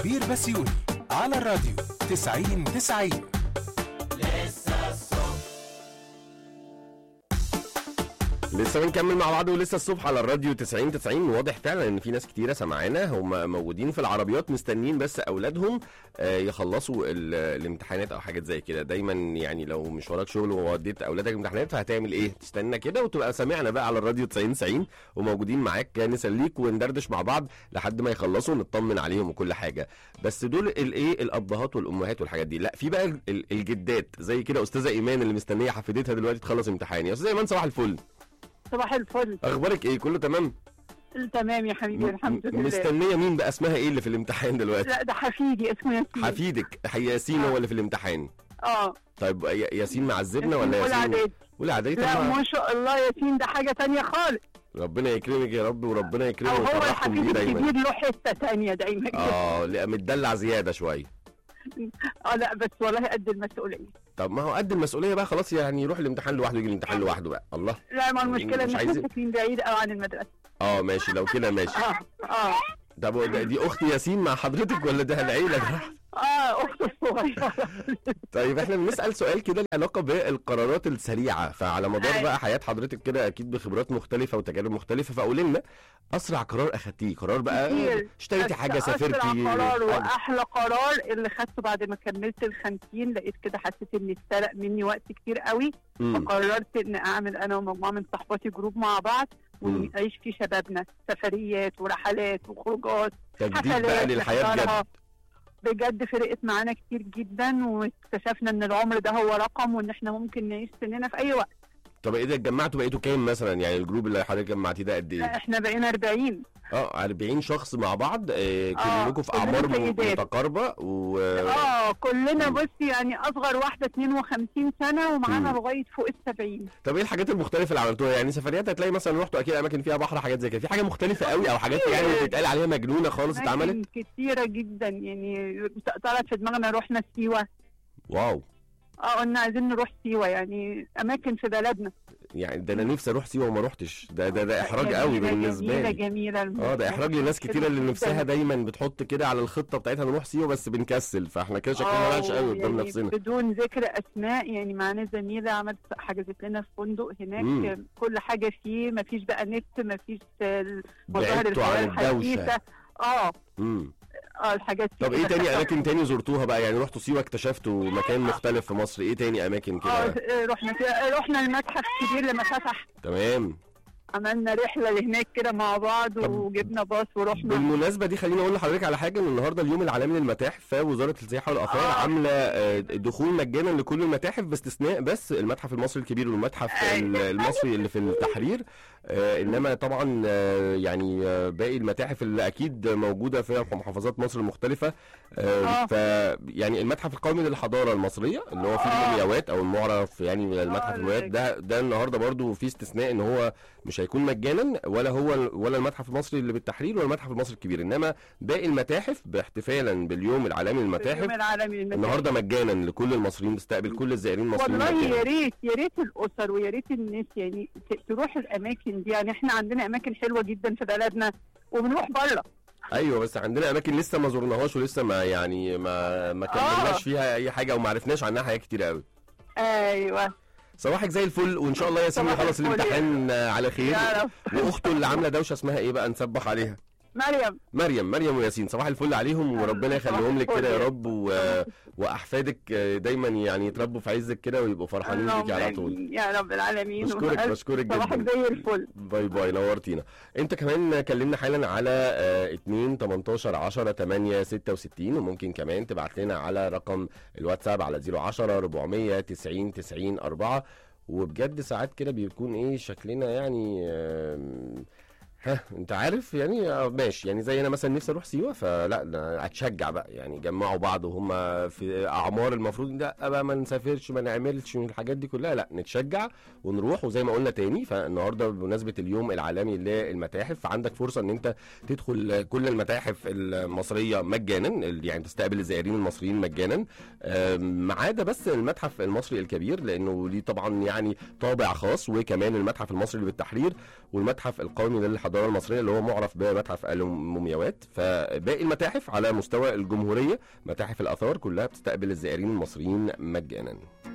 عبير بسيوني على الراديو 90 90 لسه بنكمل مع بعض ولسه الصبح على الراديو 90 90 واضح فعلا ان في ناس كتيره سمعانا هم موجودين في العربيات مستنيين بس اولادهم آه، يخلصوا ال- الامتحانات او حاجات زي كده دايما يعني لو مش وراك شغل ووديت اولادك امتحانات فهتعمل ايه تستنى كده وتبقى سامعنا بقى على الراديو 90 90 وموجودين معاك نسليك وندردش مع بعض لحد ما يخلصوا نطمن عليهم وكل حاجه بس دول الايه الابهات والامهات والحاجات دي لا في بقى ال- ال- الجدات زي كده استاذه ايمان اللي مستنيه حفيدتها دلوقتي تخلص امتحان يا استاذه ايمان صباح الفل صباح الفل اخبارك ايه كله تمام تمام يا حبيبي الحمد لله مستنيه مين بقى اسمها ايه اللي في الامتحان دلوقتي لا ده حفيدي اسمه ياسين حفيدك ياسين هو اللي في الامتحان اه طيب ي- ياسين معذبنا ولا أولى ياسين إعدادي. ولا اعدادي لا طبعا ما شاء الله ياسين ده حاجه تانية خالص ربنا يكرمك يا رب وربنا يكرمك او هو ويفرحكم الحفيد بيه دايما الكبير له حته تانية دايما اه لا متدلع زياده شويه اه لا بس والله قد المسؤوليه طب ما هو قد المسؤوليه بقى خلاص يعني يروح الامتحان لوحده يجي الامتحان لوحده بقى الله لا ما المشكله مش ان احنا عايزين- ساكنين بعيد قوي عن المدرسه اه ماشي لو كده ماشي اه اه طب ده- دي اخت ياسين مع حضرتك ولا ده العيله ده اه اخته الصغيره طيب احنا بنسال سؤال كده له علاقه بالقرارات السريعه فعلى مدار أيوة. بقى حياه حضرتك كده اكيد بخبرات مختلفه وتجارب مختلفه فقولي لنا اسرع قرار اخدتيه قرار بقى كتير. اشتريتي بس حاجه أسرع سافرتي قرار حاجة. واحلى قرار اللي خدته بعد ما كملت ال 50 لقيت كده حسيت ان اتسرق مني وقت كتير قوي مم. فقررت ان اعمل انا ومجموعه من صحباتي جروب مع بعض مم. ونعيش فيه شبابنا سفريات ورحلات وخروجات تجديد بقى حفلات للحياه بجد نحضرها. بجد فرقت معانا كتير جدا واكتشفنا ان العمر ده هو رقم وان احنا ممكن نعيش سننا في اي وقت طب ايه ده اتجمعتوا بقيتوا كام مثلا يعني الجروب اللي حضرتك جمعتيه ده قد ايه؟ احنا بقينا 40 اه 40 شخص مع بعض آه آه، كلكم في كلنا اعمار م- سيدات. متقاربه و اه كلنا مم. بصي يعني اصغر واحده 52 سنه ومعانا مم. لغايه فوق ال 70 طب ايه الحاجات المختلفه اللي عملتوها يعني سفريات هتلاقي مثلا رحتوا اكيد اماكن فيها بحر حاجات زي كده في حاجه مختلفه قوي او حاجات يعني بتتقال عليها مجنونه خالص اتعملت أماكن كتيره جدا يعني طلعت في دماغنا رحنا سيوه واو اه قلنا عايزين نروح سيوه يعني اماكن في بلدنا يعني ده انا نفسي اروح سيوه وما روحتش ده ده ده احراج قوي جميلة بالنسبه جميلة لي جميلة اه ده احراج لناس كتيره اللي جداً. نفسها دايما بتحط كده على الخطه بتاعتها نروح سيوه بس بنكسل فاحنا كده شكلنا آه، وحش قوي قدام يعني نفسنا بدون ذكر اسماء يعني معانا زميله عملت حجزت لنا في فندق هناك مم. كل حاجه فيه مفيش بقى نت مفيش ال- مظاهر بعدتوا عن الحياه الدوشه الحديثه اه امم اه الحاجات دي طب ايه كده تاني كانت اماكن تاني زرتوها بقى يعني رحتوا سيوه اكتشفتوا مكان مختلف في مصر ايه تاني اماكن اه كده رحنا رحنا المتحف الكبير لما فتح تمام عملنا رحله لهناك كده مع بعض طب وجبنا باص ورحنا بالمناسبه دي خليني اقول لحضرتك على حاجه ان النهارده اليوم العالمي للمتاحف فوزاره السياحه والاثار آه. عامله آه، دخول مجانا لكل المتاحف باستثناء بس المتحف المصري الكبير والمتحف أيوة. ال- المصري اللي في التحرير آه، انما طبعا آه، يعني آه، باقي المتاحف اللي اكيد موجوده في محافظات مصر المختلفه آه، آه. ف يعني المتحف القومي للحضاره المصريه اللي هو فيه آه. المومياوات او المعرف يعني من المتحف آه، المومياوات ده ده النهارده برضو في استثناء ان هو مش هيكون مجانا ولا هو ولا المتحف المصري اللي بالتحرير ولا المتحف المصري الكبير انما باقي المتاحف باحتفالا باليوم العالمي للمتاحف اليوم العالمي للمتاحف النهارده مجانا لكل المصريين تستقبل كل الزائرين المصريين والله مجانا. يا ريت يا ريت الاسر ويا ريت الناس يعني ت- تروح الاماكن دي يعني احنا عندنا اماكن حلوه جدا في بلدنا وبنروح بره ايوه بس عندنا اماكن لسه ما زرناهاش ولسه ما يعني ما ما كملناش آه. فيها اي حاجه وما عرفناش عنها حاجات كتير قوي ايوه صباحك زي الفل وان شاء الله ياسين صباح يخلص الفل. الامتحان آه، على خير يا رب واخته اللي عامله دوشه اسمها ايه بقى نسبح عليها مريم مريم مريم وياسين صباح الفل عليهم وربنا صباح يخليهم لك كده يا الفل. رب و... واحفادك دايما يعني يتربوا في عزك كده ويبقوا فرحانين بيكي على اللهم طول آمين. يا رب العالمين بشكرك وألف بشكرك صباحك جدا زي الفل باي باي نورتينا انت كمان كلمنا حالا على آه، 2 18 10 8 66 وممكن كمان تبعت لنا على رقم الواتساب على 010 490 90 4 وبجد ساعات كده بيكون ايه شكلنا يعني آم، ها انت عارف يعني آه، ماشي يعني زي انا مثلا نفسي اروح سيوه فلا أنا اتشجع بقى يعني جمعوا بعض وهم في اعمار المفروض لا بقى ما نسافرش ما نعملش من الحاجات دي كلها لا نتشجع ونروح وزي ما قلنا تاني فالنهارده بمناسبه اليوم العالمي للمتاحف فعندك فرصه ان انت تدخل كل المتاحف المصريه مجانا يعني تستقبل الزائرين المصريين مجانا آم، ما عدا بس المتحف المصري الكبير لانه ليه طبعا يعني طابع خاص وكمان المتحف المصري اللي بالتحرير والمتحف القومي للحضاره الحضاره المصريه اللي هو معرف بمتحف المومياوات فباقي المتاحف على مستوى الجمهوريه متاحف الاثار كلها بتستقبل الزائرين المصريين مجانا